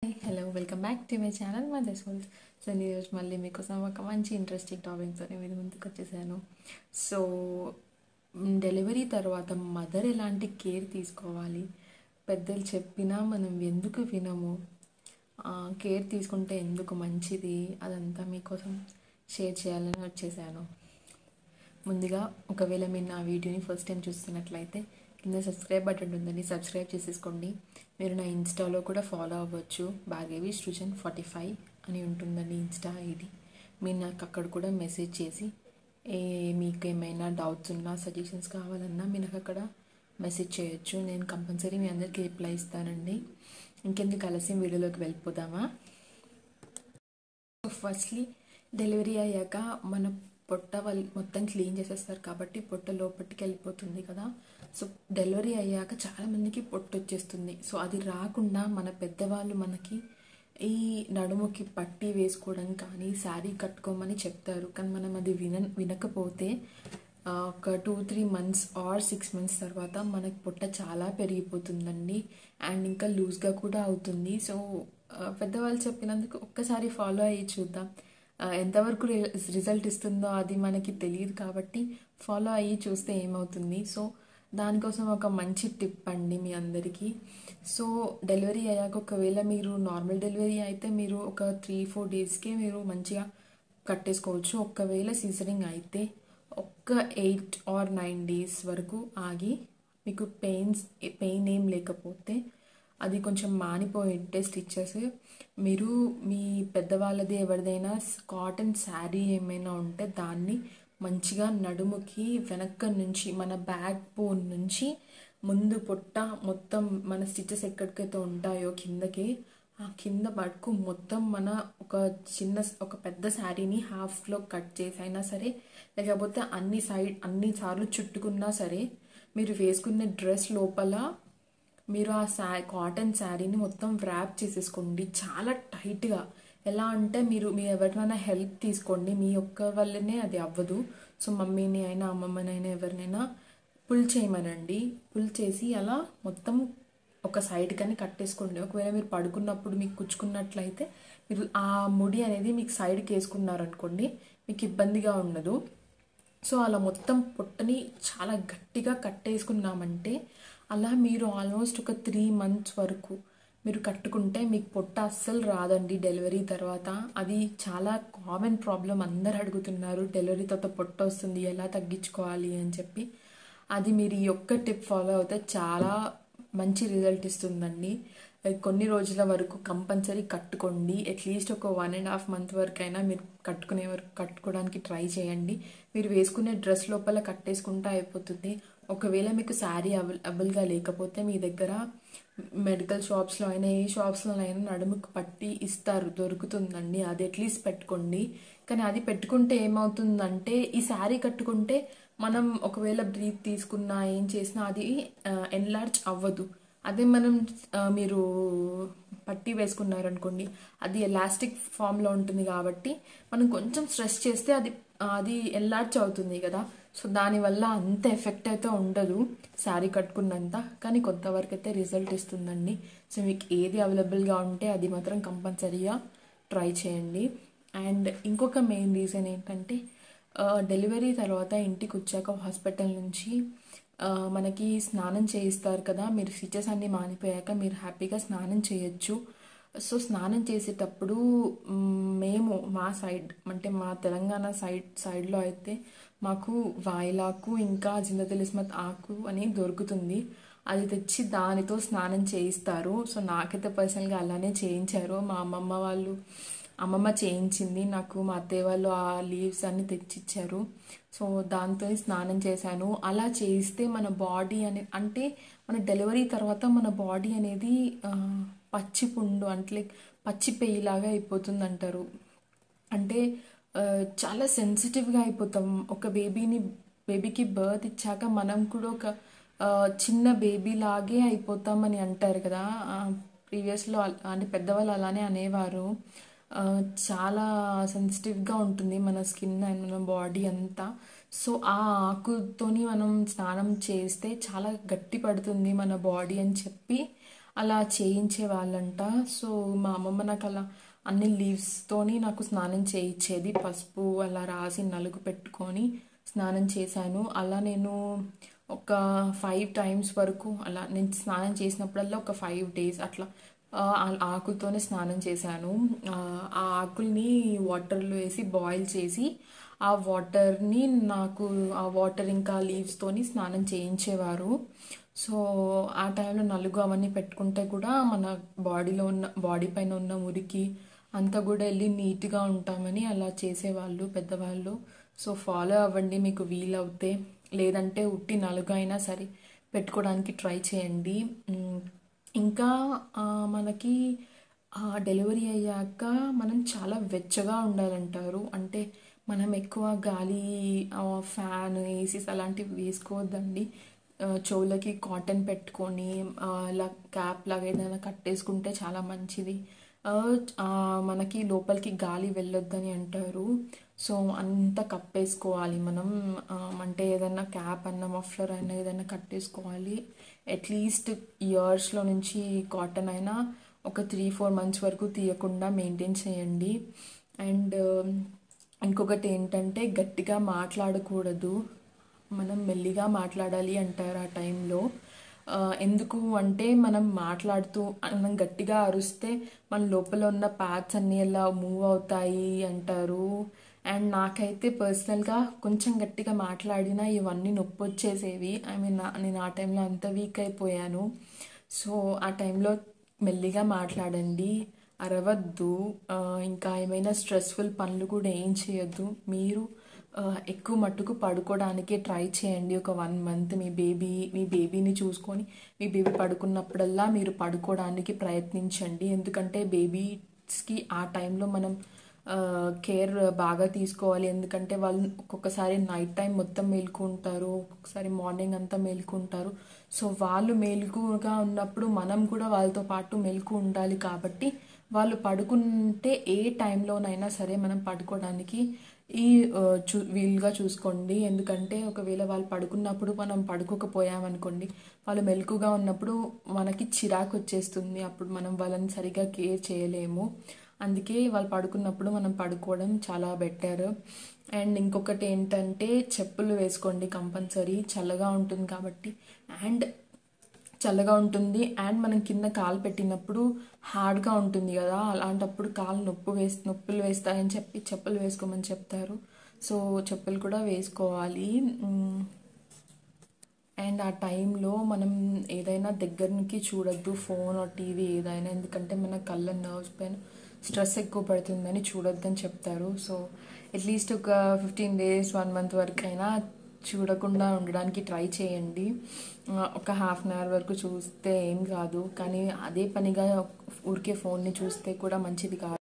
hello welcome back to my channel మా సోల్స్ so నేను ఈరోజు మళ్ళీ మీకోసం ఒక మంచి ఇంట్రెస్టింగ్ టాపిక్తో నేను ముందుకు వచ్చేసాను సో డెలివరీ తర్వాత మదర్ ఎలాంటి కేర్ తీసుకోవాలి పెద్దలు చెప్పినా మనం ఎందుకు వినము కేర్ తీసుకుంటే ఎందుకు మంచిది అదంతా మీకోసం షేర్ చేయాలని వచ్చేసాను ముందుగా ఒకవేళ మీరు నా వీడియోని ఫస్ట్ టైం చూస్తున్నట్లయితే కింద సబ్స్క్రైబ్ బటన్ ఉందండి సబ్స్క్రైబ్ చేసేసుకోండి మీరు నా ఇన్స్టాలో కూడా ఫాలో అవ్వచ్చు బాగేవి సృజన్ ఫార్టీ ఫైవ్ అని ఉంటుందండి ఇన్స్టా ఐడి మీరు నాకు అక్కడ కూడా మెసేజ్ చేసి ఏ మీకు ఏమైనా డౌట్స్ ఉన్నా సజెషన్స్ కావాలన్నా మీరు నాకు అక్కడ మెసేజ్ చేయొచ్చు నేను కంపల్సరీ మీ అందరికీ రిప్లై ఇస్తానండి ఇంకెందుకు ఆలస్యం వీడియోలోకి వెళ్ళిపోదామా ఫస్ట్లీ డెలివరీ అయ్యాక మన పొట్ట వాళ్ళు మొత్తం క్లీన్ చేసేస్తారు కాబట్టి పొట్ట లోపలికి వెళ్ళిపోతుంది కదా సో డెలివరీ అయ్యాక చాలామందికి పొట్టు వచ్చేస్తుంది సో అది రాకుండా మన పెద్దవాళ్ళు మనకి ఈ నడుముకి పట్టి వేసుకోవడం కానీ శారీ కట్టుకోమని చెప్తారు కానీ మనం అది విన వినకపోతే ఒక two three months or six months తర్వాత మనకి పొట్ట చాలా పెరిగిపోతుందండి అండ్ ఇంకా లూజ్గా కూడా అవుతుంది సో పెద్దవాళ్ళు చెప్పినందుకు ఒక్కసారి ఫాలో అయ్యి చూద్దాం ఎంతవరకు రిజల్ట్ ఇస్తుందో అది మనకి తెలియదు కాబట్టి ఫాలో అయ్యి చూస్తే ఏమవుతుంది సో దానికోసం ఒక మంచి టిప్ అండి మీ అందరికీ సో డెలివరీ అయ్యాక ఒకవేళ మీరు నార్మల్ డెలివరీ అయితే మీరు ఒక త్రీ ఫోర్ డేస్కే మీరు మంచిగా కట్టేసుకోవచ్చు ఒకవేళ సీజరింగ్ అయితే ఒక్క ఎయిట్ ఆర్ నైన్ డేస్ వరకు ఆగి మీకు పెయిన్స్ పెయిన్ ఏం లేకపోతే అది కొంచెం మానిపోయి ఉంటే స్టిచ్చెస్ మీరు మీ పెద్దవాళ్ళది ఎవరిదైనా కాటన్ శారీ ఏమైనా ఉంటే దాన్ని మంచిగా నడుముకి వెనక్క నుంచి మన బ్యాక్ బోన్ నుంచి ముందు పొట్ట మొత్తం మన స్టిచ్చెస్ ఎక్కడికైతే ఉంటాయో కిందకి ఆ కింద పట్టుకు మొత్తం మన ఒక చిన్న ఒక పెద్ద శారీని హాఫ్లో కట్ చేసి అయినా సరే లేకపోతే అన్ని సైడ్ అన్ని సార్లు చుట్టుకున్నా సరే మీరు వేసుకున్న డ్రెస్ లోపల మీరు ఆ శా కాటన్ శారీని మొత్తం ర్యాప్ చేసేసుకోండి చాలా టైట్గా ఎలా అంటే మీరు మీ ఎవరినైనా హెల్ప్ తీసుకోండి మీ ఒక్క వల్లనే అది అవ్వదు సో మమ్మీని అయినా అమ్మమ్మనైనా ఎవరినైనా పుల్ చేయమనండి పుల్ చేసి అలా మొత్తం ఒక సైడ్ కానీ కట్టేసుకోండి ఒకవేళ మీరు పడుకున్నప్పుడు మీకు కుచ్చుకున్నట్లయితే మీరు ఆ ముడి అనేది మీకు సైడ్కి వేసుకున్నారనుకోండి మీకు ఇబ్బందిగా ఉండదు సో అలా మొత్తం పొట్టని చాలా గట్టిగా కట్టేసుకున్నామంటే అలా మీరు ఆల్మోస్ట్ ఒక త్రీ మంత్స్ వరకు మీరు కట్టుకుంటే మీకు పొట్ట అస్సలు రాదండి డెలివరీ తర్వాత అది చాలా కామన్ ప్రాబ్లం అందరు అడుగుతున్నారు డెలివరీ తర్వాత పొట్ట వస్తుంది ఎలా తగ్గించుకోవాలి అని చెప్పి అది మీరు ఈ ఒక్క టిప్ ఫాలో అవుతే చాలా మంచి రిజల్ట్ ఇస్తుందండి కొన్ని రోజుల వరకు కంపల్సరీ కట్టుకోండి అట్లీస్ట్ ఒక వన్ అండ్ హాఫ్ మంత్ వరకు అయినా మీరు కట్టుకునే వరకు కట్టుకోవడానికి ట్రై చేయండి మీరు వేసుకునే డ్రెస్ లోపల కట్టేసుకుంటే అయిపోతుంది ఒకవేళ మీకు శారీ అవైలబుల్గా లేకపోతే మీ దగ్గర మెడికల్ షాప్స్లో అయినా ఏ షాప్స్లో అయినా నడుముకు పట్టి ఇస్తారు దొరుకుతుందండి అది అట్లీస్ట్ పెట్టుకోండి కానీ అది పెట్టుకుంటే ఏమవుతుందంటే ఈ శారీ కట్టుకుంటే మనం ఒకవేళ బ్రీత్ తీసుకున్నా ఏం చేసినా అది ఎన్లార్జ్ అవ్వదు అదే మనం మీరు పట్టి వేసుకున్నారనుకోండి అది ఎలాస్టిక్ ఫామ్లో ఉంటుంది కాబట్టి మనం కొంచెం స్ట్రెస్ చేస్తే అది అది ఎల్లార్జ్ అవుతుంది కదా సో దానివల్ల అంత ఎఫెక్ట్ అయితే ఉండదు శారీ కట్టుకున్నంత కానీ కొంతవరకు అయితే రిజల్ట్ ఇస్తుందండి సో మీకు ఏది అవైలబుల్గా ఉంటే అది మాత్రం కంపల్సరీగా ట్రై చేయండి అండ్ ఇంకొక మెయిన్ రీజన్ ఏంటంటే డెలివరీ తర్వాత ఇంటికి వచ్చాక హాస్పిటల్ నుంచి మనకి స్నానం చేయిస్తారు కదా మీరు స్టిచెస్ అన్నీ మానిపోయాక మీరు హ్యాపీగా స్నానం చేయొచ్చు సో స్నానం చేసేటప్పుడు మేము మా సైడ్ అంటే మా తెలంగాణ సైడ్ సైడ్లో అయితే మాకు వాయిలాకు ఇంకా జిందతలిస్మత్ ఆకు అని దొరుకుతుంది అది తెచ్చి దానితో స్నానం చేయిస్తారు సో నాకైతే పర్సనల్గా అలానే చేయించారు మా అమ్మమ్మ వాళ్ళు అమ్మమ్మ చేయించింది నాకు మా అత్తయ్య వాళ్ళు ఆ లీవ్స్ అన్ని తెచ్చిచ్చారు సో దాంతో స్నానం చేశాను అలా చేయిస్తే మన బాడీ అనే అంటే మన డెలివరీ తర్వాత మన బాడీ అనేది పచ్చి పుండు అంటే పచ్చి పెయ్యిలాగా అయిపోతుంది అంటారు అంటే చాలా సెన్సిటివ్గా అయిపోతాం ఒక బేబీని బేబీకి బర్త్ ఇచ్చాక మనం కూడా ఒక చిన్న బేబీ లాగే అయిపోతామని అంటారు కదా ప్రీవియస్లో అంటే పెద్దవాళ్ళు అలానే అనేవారు చాలా సెన్సిటివ్గా ఉంటుంది మన స్కిన్ అండ్ మన బాడీ అంతా సో ఆ ఆకుతోని మనం స్నానం చేస్తే చాలా గట్టి పడుతుంది మన బాడీ అని చెప్పి అలా చేయించే వాళ్ళంట సో మా అమ్మమ్మ నాకు అలా అన్ని లీవ్స్తోని నాకు స్నానం చేయించేది పసుపు అలా రాసి నలుగు పెట్టుకొని స్నానం చేశాను అలా నేను ఒక ఫైవ్ టైమ్స్ వరకు అలా నేను స్నానం చేసినప్పుడల్లా ఒక ఫైవ్ డేస్ అట్లా ఆ ఆకులతోనే స్నానం చేశాను ఆ ఆకుల్ని వాటర్లో వేసి బాయిల్ చేసి ఆ వాటర్ని నాకు ఆ వాటర్ ఇంకా లీవ్స్తోని స్నానం చేయించేవారు సో ఆ టైంలో నలుగు అవన్నీ పెట్టుకుంటే కూడా మన బాడీలో ఉన్న బాడీ పైన ఉన్న మురికి అంతా కూడా వెళ్ళి నీట్గా ఉంటామని అలా చేసేవాళ్ళు పెద్దవాళ్ళు సో ఫాలో అవ్వండి మీకు వీలవుతే లేదంటే ఉట్టి నలుగు అయినా సరే పెట్టుకోవడానికి ట్రై చేయండి ఇంకా మనకి డెలివరీ అయ్యాక మనం చాలా వెచ్చగా ఉండాలంటారు అంటే మనం ఎక్కువ గాలి ఫ్యాన్ ఏసీస్ అలాంటివి వేసుకోవద్దండి చెవులకి కాటన్ పెట్టుకొని ఇలా క్యాప్ లాగా ఏదైనా కట్టేసుకుంటే చాలా మంచిది మనకి లోపలికి గాలి వెళ్ళొద్దని అంటారు సో అంతా కప్పేసుకోవాలి మనం అంటే ఏదైనా క్యాప్ అన్న మఫ్లర్ అయినా ఏదైనా కట్టేసుకోవాలి అట్లీస్ట్ ఇయర్స్లో నుంచి కాటన్ అయినా ఒక త్రీ ఫోర్ మంత్స్ వరకు తీయకుండా మెయింటైన్ చేయండి అండ్ ఇంకొకటి ఏంటంటే గట్టిగా మాట్లాడకూడదు మనం మెల్లిగా మాట్లాడాలి అంటారు ఆ టైంలో ఎందుకు అంటే మనం మాట్లాడుతూ మనం గట్టిగా అరుస్తే మన లోపల ఉన్న ప్యాడ్స్ అన్నీ ఎలా మూవ్ అవుతాయి అంటారు అండ్ నాకైతే పర్సనల్గా కొంచెం గట్టిగా మాట్లాడినా ఇవన్నీ నొప్పి వచ్చేసేవి ఐ మీన్ నేను ఆ టైంలో అంత వీక్ అయిపోయాను సో ఆ టైంలో మెల్లిగా మాట్లాడండి అరవద్దు ఇంకా ఏమైనా స్ట్రెస్ఫుల్ పనులు కూడా ఏం చేయొద్దు మీరు ఎక్కువ మట్టుకు పడుకోవడానికి ట్రై చేయండి ఒక వన్ మంత్ మీ బేబీ మీ బేబీని చూసుకొని మీ బేబీ పడుకున్నప్పుడల్లా మీరు పడుకోవడానికి ప్రయత్నించండి ఎందుకంటే బేబీస్కి ఆ టైంలో మనం కేర్ బాగా తీసుకోవాలి ఎందుకంటే వాళ్ళు ఒక్కొక్కసారి నైట్ టైం మొత్తం మేలుకుంటారు ఒక్కొక్కసారి మార్నింగ్ అంతా మేలుకుంటారు సో వాళ్ళు మేలుకుగా ఉన్నప్పుడు మనం కూడా వాళ్ళతో పాటు మెలకు ఉండాలి కాబట్టి వాళ్ళు పడుకుంటే ఏ టైంలోనైనా సరే మనం పడుకోవడానికి ఈ చూ వీలుగా చూసుకోండి ఎందుకంటే ఒకవేళ వాళ్ళు పడుకున్నప్పుడు మనం పడుకోకపోయామనుకోండి వాళ్ళు మెలకుగా ఉన్నప్పుడు మనకి చిరాకు వచ్చేస్తుంది అప్పుడు మనం వాళ్ళని సరిగా కేర్ చేయలేము అందుకే వాళ్ళు పడుకున్నప్పుడు మనం పడుకోవడం చాలా బెటర్ అండ్ ఇంకొకటి ఏంటంటే చెప్పులు వేసుకోండి కంపల్సరీ చల్లగా ఉంటుంది కాబట్టి అండ్ చల్లగా ఉంటుంది అండ్ మనం కింద కాలు పెట్టినప్పుడు హార్డ్గా ఉంటుంది కదా అలాంటప్పుడు కాలు నొప్పి వేసి నొప్పులు వేస్తాయని చెప్పి చెప్పులు వేసుకోమని చెప్తారు సో చెప్పులు కూడా వేసుకోవాలి అండ్ ఆ టైంలో మనం ఏదైనా దగ్గరికి చూడొద్దు ఫోన్ టీవీ ఏదైనా ఎందుకంటే మన కళ్ళ నర్వ్స్ పైన స్ట్రెస్ ఎక్కువ పడుతుందని చూడొద్దని చెప్తారు సో అట్లీస్ట్ ఒక ఫిఫ్టీన్ డేస్ వన్ మంత్ వరకు అయినా చూడకుండా ఉండడానికి ట్రై చేయండి ఒక హాఫ్ అన్ అవర్ వరకు చూస్తే ఏం కాదు కానీ అదే పనిగా ఊరికే ఫోన్ని చూస్తే కూడా మంచిది కాదు